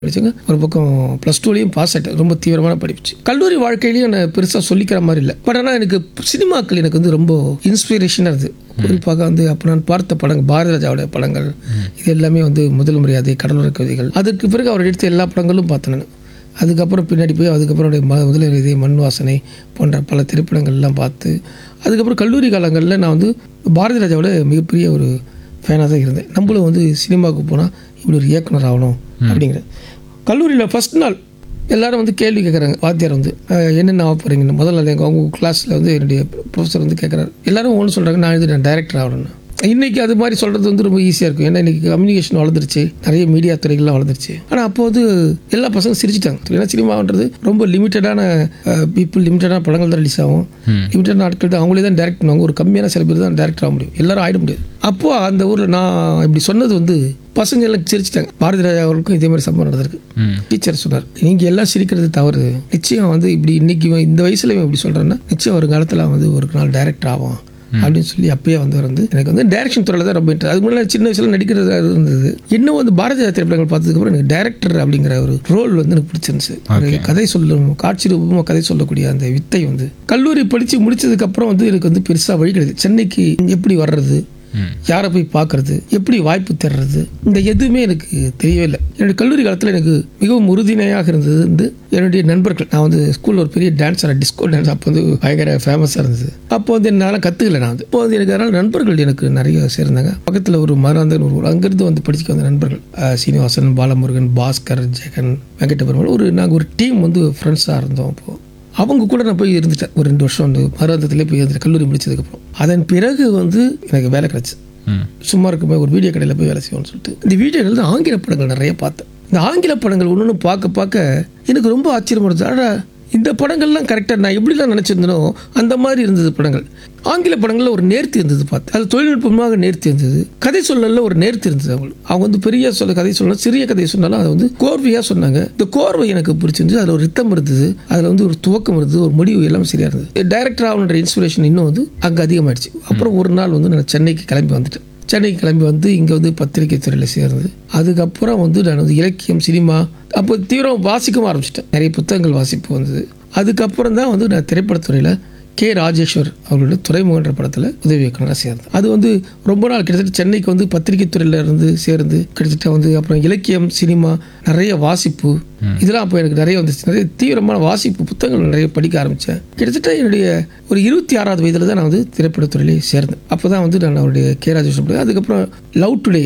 படிச்சுங்க ஒரு பக்கம் plus டூலையும் pass ஆகிட்டேன் ரொம்ப தீவிரமான படிப்புச்சு கல்லூரி வாழ்க்கையிலையும் நான் பெருசாக சொல்லிக்கிற மாதிரி இல்லை பட் ஆனால் எனக்கு சினிமாக்கள் எனக்கு வந்து ரொம்ப இன்ஸ்பிரேஷனாக இருந்தது குறிப்பாக வந்து அப்போ நான் பார்த்த படங்கள் பாரதி ராஜாவுடைய படங்கள் இது எல்லாமே வந்து முதல் மரியாதை கடலோர கவிதைகள் அதுக்கு பிறகு அவர் எடுத்த எல்லா படங்களும் பார்த்தேன் நான் அதுக்கப்புறம் பின்னாடி போய் அதுக்கப்புறம் அவருடைய ம முதல் விதை மண் வாசனை போன்ற பல திரைப்படங்கள்லாம் பார்த்து அதுக்கப்புறம் கல்லூரி காலங்களில் நான் வந்து பாரதி ராஜாவோட மிகப்பெரிய ஒரு ஃபேனாக தான் இருந்தேன் நம்மளும் வந்து சினிமாவுக்கு போனால் இப்படி ஒரு இயக்குனர் ஆகணும் அப்படிங்கிறது கல்லூரியில் ஃபஸ்ட் நாள் எல்லாரும் வந்து கேள்வி கேட்குறாங்க வாத்தியார் வந்து அஹ், என்னென்ன ஆக போகிறீங்கன்னு முதல் நாள் எங்கள் அவங்க கிளாஸில் வந்து என்னுடைய ப்ரொஃபஸர் வந்து கேட்குறாரு எல்லாரும் ஒன்று சொல்கிறாங்க நான் இது நான் டைரக்டர் ஆகணும்னு இன்றைக்கி அது மாதிரி சொல்கிறது வந்து ரொம்ப ஈஸியாக இருக்கும் ஏன்னா இன்றைக்கி கம்யூனிகேஷன் வளர்ந்துருச்சு நிறைய மீடியா துறைகள்லாம் வளர்ந்துருச்சு ஆனால் அப்போ வந்து எல்லா பசங்க சிரிச்சிட்டாங்க ஏன்னா சினிமான்றது ரொம்ப லிமிட்டடான பீப்புள் லிமிட்டடான படங்கள் தான் ரிலீஸ் ஆகும் லிமிட்டடான ஆட்கள் தான் அவங்களே தான் டேரக்ட் பண்ணுவாங்க ஒரு கம்மியான சில பேர் தான் டேரக்டர் ஆக முடியும் எல்லாரும் ஆகிட முடியாது அப்போது அந்த ஊரில் நான் இப்படி சொன்னது வந்து பசங்க எல்லாம் சிரிச்சிட்டாங்க பாரதி ராஜா அவர்களுக்கும் இதே மாதிரி சம்பவம் நடந்திருக்கு டீச்சர் சொன்னார் நீங்கள் எல்லாம் சிரிக்கிறது தவறு நிச்சயம் வந்து இப்படி இன்னைக்கு இவன் இந்த வயசுல இவன் இப்படி சொல்கிறேன்னா நிச்சயம் ஒரு காலத்தில் வந்து ஒரு நாள் டைரக்டர் ஆவான் அப்படின்னு சொல்லி அப்பயே வந்து வந்து எனக்கு வந்து டைரக்ஷன் துறையில் தான் ரொம்ப இன்ட்ரெஸ்ட் அதுக்கு முன்னாடி சின்ன வயசுல நடிக்கிறது இருந்தது இன்னும் வந்து பாரதிய திரைப்படங்கள் பார்த்ததுக்கப்புறம் எனக்கு டைரக்டர் அப்படிங்கிற ஒரு ரோல் வந்து எனக்கு பிடிச்சிருந்துச்சு ஒரு கதை சொல்லும் காட்சி ரூபமாக கதை சொல்லக்கூடிய அந்த வித்தை வந்து கல்லூரி படித்து முடிச்சதுக்கப்புறம் வந்து எனக்கு வந்து பெருசாக வழி கிடையாது சென்னைக்கு எப்படி வர்றது யாரை போய் பார்க்கறது எப்படி வாய்ப்பு தேடுறது இந்த எதுவுமே எனக்கு தெரியவே இல்லை என்னுடைய கல்லூரி காலத்தில் எனக்கு மிகவும் உறுதுணையாக இருந்தது வந்து என்னுடைய நண்பர்கள் நான் வந்து ஸ்கூலில் ஒரு பெரிய டான்ஸர் டிஸ்கோ டான்ஸ் அப்போ வந்து பயங்கர ஃபேமஸாக இருந்தது அப்போ வந்து என்னால் கற்றுக்கல நான் வந்து இப்போ வந்து எனக்கு அதனால் நண்பர்கள் எனக்கு நிறைய சேர்ந்தாங்க பக்கத்தில் ஒரு மராந்தன் ஒரு ஊர் அங்கேருந்து வந்து படிச்சுக்க வந்த நண்பர்கள் அஹ் சீனிவாசன் பாலமுருகன் பாஸ்கர் ஜெகன் வெங்கடபெருமாள் ஒரு நாங்கள் ஒரு டீம் வந்து ஃப்ரெண்ட்ஸாக இருந்தோம் அப்போது அவங்க கூட நான் போய் இருந்துட்டேன் ஒரு ரெண்டு வருஷம் வந்து மருந்தத்திலே போய் இருந்துட்டேன் கல்லூரி முடிச்சதுக்கப்புறம் அதன் பிறகு வந்து எனக்கு வேலை கிடச்சி சும்மா இருக்கும்போது ஒரு வீடியோ கடையில் போய் வேலை செய்வோம்னு சொல்லிட்டு இந்த வீடியோவில் தான் ஆங்கில படங்கள் நிறைய பார்த்தேன் இந்த ஆங்கில படங்கள் ஒன்று ஒன்று பார்க்க பார்க்க எனக்கு ரொம்ப ஆச்சரியமா இருந்தது ஆனால் இந்த படங்கள்லாம் கரெக்டாக நான் எப்படிலாம் நினச்சிருந்தனோ அந்த மாதிரி இருந்தது படங்கள் ஆங்கில படங்களில் ஒரு நேர்த்தி இருந்தது பார்த்தேன் அது தொழில்நுட்பமாக நேர்த்தி இருந்தது கதை சொல்லல ஒரு நேர்த்தி இருந்தது அவங்களுக்கு அவங்க வந்து பெரிய சொல்ல கதை சொல்லலாம் சிறிய கதை சொன்னாலும் அதை வந்து கோர்வையாக சொன்னாங்க இந்த கோர்வை எனக்கு பிடிச்சிருந்துச்சு அதில் ஒரு ரித்தம் இருந்தது அதில் வந்து ஒரு துவக்கம் இருந்தது ஒரு முடிவு எல்லாம் சரியாக இருந்தது டைரக்டர் ஆகணுன்ற இன்ஸ்பிரேஷன் இன்னும் வந்து அங்கே அதிகமாயிடுச்சு அப்புறம் ஒரு நாள் வந்து நான் சென்னைக்கு கிளம்பி வந்துட்டேன் சென்னைக்கு கிளம்பி வந்து இங்கே வந்து பத்திரிகை துறையில் சேர்ந்து அதுக்கப்புறம் வந்து நான் வந்து இலக்கியம் சினிமா அப்போ தீவிரம் வாசிக்கவும் ஆரம்பிச்சிட்டேன் நிறைய புத்தகங்கள் வாசிப்பு வந்தது அதுக்கப்புறம் தான் வந்து நான் திரைப்படத்துறையில் கே ராஜேஸ்வர் அவர்களோட துறைமுகன்ற படத்தில் உதவி இயக்குனராக சேர்ந்தேன் அது வந்து ரொம்ப நாள் கிட்டத்தட்ட சென்னைக்கு வந்து பத்திரிகை துறையில இருந்து சேர்ந்து கிட்டத்தட்ட வந்து அப்புறம் இலக்கியம் சினிமா நிறைய வாசிப்பு இதெல்லாம் அப்போ எனக்கு நிறைய வந்துச்சு நிறைய தீவிரமான வாசிப்பு புத்தகங்கள் நிறைய படிக்க ஆரம்பித்தேன் கிட்டத்தட்ட என்னுடைய ஒரு இருபத்தி ஆறாவது வயதில் தான் நான் வந்து திரைப்படத்துறையிலே சேர்ந்தேன் அப்போ தான் வந்து நான் அவருடைய கே ராஜேஸ்வர் படம் அதுக்கப்புறம் லவ் டுடே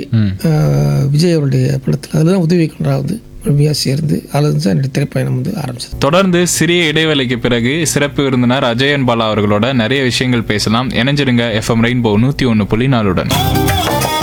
விஜய் அவருடைய படத்தில் அதில் தான் உதவி இயக்குனராக வந்து முழுமையாக சேர்ந்து அதில் தான் என்னுடைய திரைப்பயணம் வந்து ஆரம்பிச்சது தொடர்ந்து சிறிய இடைவேளைக்கு பிறகு சிறப்பு விருந்தினர் அஜயன் பாலா அவர்களோட நிறைய விஷயங்கள் பேசலாம் இணைஞ்சிருங்க எஃப்எம் ரெயின்போ நூற்றி ஒன்று புள்ளி நாலுடன்